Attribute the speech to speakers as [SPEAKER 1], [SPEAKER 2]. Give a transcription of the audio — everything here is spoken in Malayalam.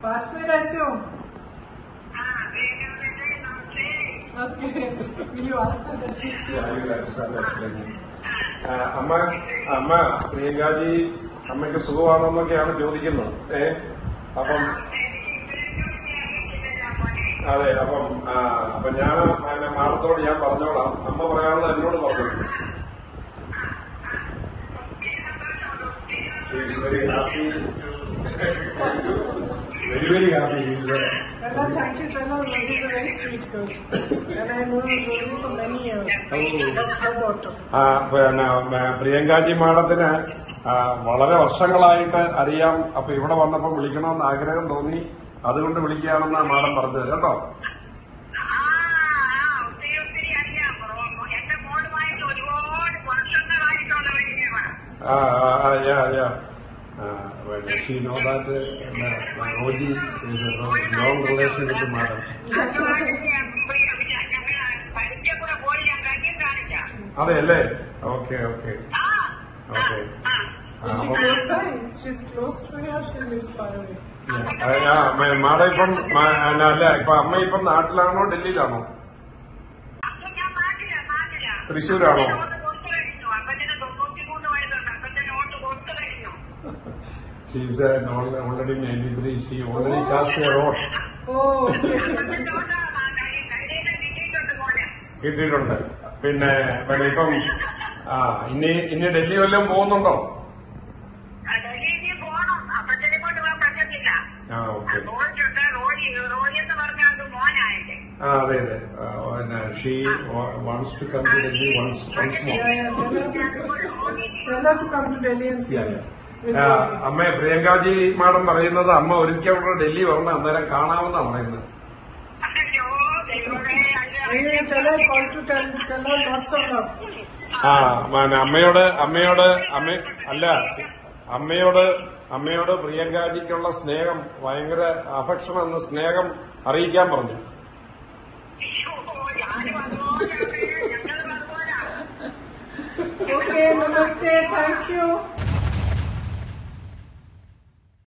[SPEAKER 1] पास में रहते हो
[SPEAKER 2] हाँ बेटा बेटे नमस्ते
[SPEAKER 1] okay will you ask her that she's
[SPEAKER 3] Yeah,
[SPEAKER 1] here?
[SPEAKER 3] I will understand explaining. ആ, അമ്മ അമ്മ പ്രിയങ്കാജി അമ്മയ്ക്ക് സുഖമാണെന്നൊക്കെയാണ് ചോദിക്കുന്നത് ഏ അപ്പം
[SPEAKER 2] എനിക്ക് ഇതിനെക്കുറിച്ച് അറിയത്തില്ലല്ലോ മോനെ
[SPEAKER 3] അതെ അപ്പം ആ, അപ്പൊ ഞാൻ പിന്നെ മാഡത്തോട് ഞാൻ പറഞ്ഞോളാം അമ്മ പറയാനുള്ളത് എന്നോട് പറഞ്ഞു very happy very very happy
[SPEAKER 1] Bella, thank you, Bella. Rosie is a very sweet girl. And I know Rosie for many years. That's her daughter.
[SPEAKER 3] ആ, പിന്നെ മ- പ്രിയങ്കാജി മാഡത്തിന് ആ, വളരെ വർഷങ്ങളായിട്ട് അറിയാം അപ്പൊ ഇവിടെ വന്നപ്പോ വിളിക്കണമെന്ന് ആഗ്രഹം തോന്നി അതുകൊണ്ട് വിളിക്കുകയാണെന്നാ മാഡം പറഞ്ഞത് കേട്ടോ
[SPEAKER 2] ആ ആ ഒത്തിരി ഒത്തിരി അറിയാം ബ്രോ. എന്റെ മോളുമായിട്ട് ഒരുപാട് വർഷങ്ങളായിട്ടുള്ള പരിചയമാണ്
[SPEAKER 3] ആ ആ, ആ, yeah, yeah. ആ, പിന്നെ she know that, പിന്നെ, Roji is a long relation with madam.
[SPEAKER 2] പഠിച്ച കൂടെ പോയി ഞാൻ കയ്യും കാണിച്ച
[SPEAKER 3] അതെ അല്ലേ ഓക്കെ ഓക്കെ
[SPEAKER 2] ആ
[SPEAKER 3] ഓക്കെ
[SPEAKER 2] ആ
[SPEAKER 1] Is she close by? She's close to here, she lives far away.
[SPEAKER 3] Madam ഇപ്പം മ- അല്ല ഇപ്പൊ അമ്മ ഇപ്പം നാട്ടിലാണോ ഡൽഹിയിലാണോ
[SPEAKER 2] അപ്പൊ ഞാൻ നാട്ടിലാ നാട്ടിലാ
[SPEAKER 3] തൃശ്ശൂരാണോ?
[SPEAKER 2] നോട്ട് കൊടുത്തു കഴിഞ്ഞു അപ്പത്തിന് തൊണ്ണൂറ്റിമൂന്ന് വയസ്സുണ്ട് അപ്പന്റെ നോട്ട് കൊടുത്തു കഴിഞ്ഞു
[SPEAKER 3] she's already ninety three she already cast a road
[SPEAKER 1] Oh, okay.
[SPEAKER 2] അപ്പന്റെ നോട്ട് കയ്യിലെ കിട്ടിയിട്ടുണ്ട് മോനെ
[SPEAKER 3] കിട്ടിയിട്ടുണ്ട് പിന്നെ പിന്നെ ഇപ്പം ആ ഇനി ഇനി ഡൽഹി വല്ലതും പോകുന്നുണ്ടോ
[SPEAKER 2] ഡൽഹിയിൽ പോണം അപ്പച്ചനെ കൊണ്ട് പോകാൻ പറ്റത്തില്ല
[SPEAKER 3] ആ ഓക്കെ
[SPEAKER 2] റോഡിട്ടുണ്ട് റോഡി റോഡി എന്ന് പറഞ്ഞാൽ അത് മോനായിട്ട്
[SPEAKER 3] ആ അതെ അതെ ആ, പിന്നെ she wants to come to Delhi once once more
[SPEAKER 1] Yeah, yeah. Tell her to, tell her to come to Delhi and see me. With
[SPEAKER 3] ആ,
[SPEAKER 1] Rosie.
[SPEAKER 3] അമ്മ പ്രിയങ്കാജി മാഡം പറയുന്നത് അമ്മ ഒരിക്കൽ കൂടെ ഡൽഹി വരണം അന്നേരം കാണാമെന്നാണ് പറയുന്നത്
[SPEAKER 2] അയ്യോ ദൈവമേ
[SPEAKER 1] Anyway, tell her, call to tell, tell her lots of love.
[SPEAKER 3] ആ പിന്നെ അമ്മയോട് അമ്മയോട് അമ്മ അല്ല അമ്മയോട് അമ്മയോട് പ്രിയങ്കാജിക്കുള്ള സ്നേഹം ഭയങ്കര അഫക്ഷൻ എന്ന സ്നേഹം അറിയിക്കാൻ പറഞ്ഞു
[SPEAKER 2] അയ്യോ ഞാനും അതുപോലെ ഞങ്ങൾ അതുപോലെ
[SPEAKER 1] Okay, namaste. Thank you.